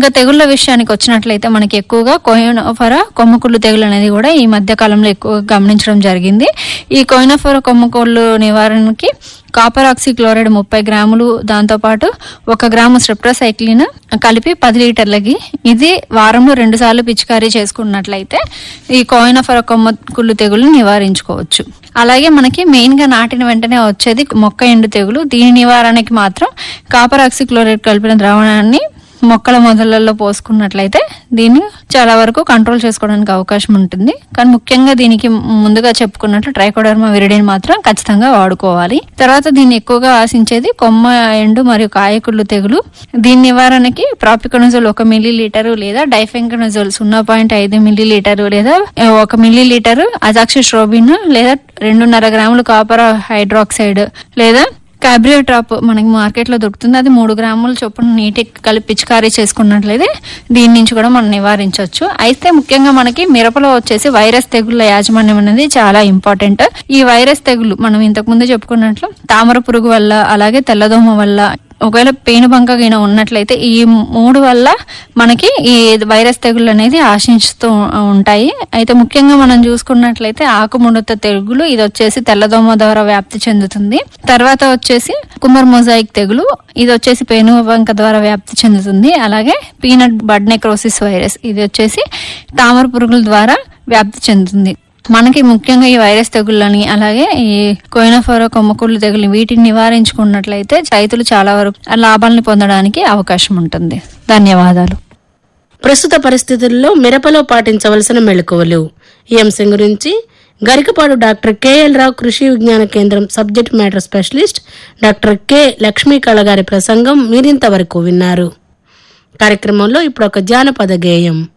ఇంకా తెగుళ్ళ విషయానికి వచ్చినట్లయితే మనకి ఎక్కువగా కోయినోఫరా కొమ్మకుళ్ళు తెగులు అనేది కూడా ఈ మధ్య కాలంలో ఎక్కువ గమనించడం జరిగింది ఈ కోయినోఫరా కొమ్మకుళ్ళు నివారణకి కాపర్ ఆక్సీ క్లోరైడ్ ముప్పై గ్రాములు దాంతోపాటు ఒక గ్రాము స్ట్రెప్టోసైక్లిన్ కలిపి పది లీటర్లకి ఇది వారంలో రెండు సార్లు పిచికారీ చేసుకున్నట్లయితే ఈ కోయినఫర కొమ్మ కుళ్ళు తెగులు నివారించుకోవచ్చు అలాగే మనకి మెయిన్ గా నాటిన వెంటనే వచ్చేది మొక్క ఎండు తెగులు దీని నివారణకి మాత్రం కాపర్ ఆక్సీ క్లోరైడ్ కలిపిన ద్రావణాన్ని మొక్కల మొదలలో పోసుకున్నట్లయితే దీన్ని చాలా వరకు కంట్రోల్ చేసుకోవడానికి అవకాశం ఉంటుంది కానీ ముఖ్యంగా దీనికి ముందుగా చెప్పుకున్నట్లు ట్రైకోడర్మా విరిడిని మాత్రం ఖచ్చితంగా వాడుకోవాలి తర్వాత దీన్ని ఎక్కువగా ఆశించేది కొమ్మ ఎండు మరియు కాయకుళ్ళు తెగులు దీని నివారణకి ప్రాపికనజోల్ ఒక మిల్లీ లీటరు లేదా డైఫెంకనజోల్ సున్నా పాయింట్ ఐదు మిల్లీ లీటరు లేదా ఒక మిల్లీ లీటరు అజాక్సిస్ట్రోబిన్ లేదా రెండున్నర గ్రాములు కాపర్ హైడ్రాక్సైడ్ లేదా క్యాబ్రియో డ్రాప్ మనకి మార్కెట్ లో దొరుకుతుంది అది మూడు గ్రాముల చొప్పున నీటి కలిపి పిచికారీ చేసుకున్నట్లయితే దీని నుంచి కూడా మనం నివారించవచ్చు అయితే ముఖ్యంగా మనకి మిరపలో వచ్చేసి వైరస్ తెగుళ్ళ యాజమాన్యం అనేది చాలా ఇంపార్టెంట్ ఈ వైరస్ తెగులు మనం ఇంతకు ముందు చెప్పుకున్నట్లు తామర పురుగు వల్ల అలాగే తెల్లదోమ వల్ల ఒకవేళ పేనుబంక గిన ఉన్నట్లయితే ఈ మూడు వల్ల మనకి ఈ వైరస్ తెగులు అనేది ఆశించుతూ ఉంటాయి అయితే ముఖ్యంగా మనం చూసుకున్నట్లయితే ఆకుముడత తెగులు ఇది వచ్చేసి తెల్లదోమ ద్వారా వ్యాప్తి చెందుతుంది తర్వాత వచ్చేసి కుమర్ మొజాయిక్ తెగులు ఇది వచ్చేసి పేనుబంక ద్వారా వ్యాప్తి చెందుతుంది అలాగే పీనట్ బడ్ నెక్రోసిస్ వైరస్ ఇది వచ్చేసి తామర పురుగుల ద్వారా వ్యాప్తి చెందుతుంది మనకి ముఖ్యంగా ఈ వైరస్ తెగుళ్ళని అలాగే ఈ కోయినఫోరా కొమ్మకుళ్ళు తెగులు వీటిని నివారించుకున్నట్లయితే రైతులు చాలా వరకు లాభాలను పొందడానికి అవకాశం ఉంటుంది ధన్యవాదాలు ప్రస్తుత పరిస్థితుల్లో మిరపలో పాటించవలసిన మెళకువలు ఈ అంశం గురించి గరికపాడు డాక్టర్ కెఎల్ రావు Krishi Vignana Kendram subject matter specialist doctor K Lakshmi Kala గారి ప్రసంగం మీరింతవరకు విన్నారు కార్యక్రమంలో ఇప్పుడు ఒక జానపద గేయం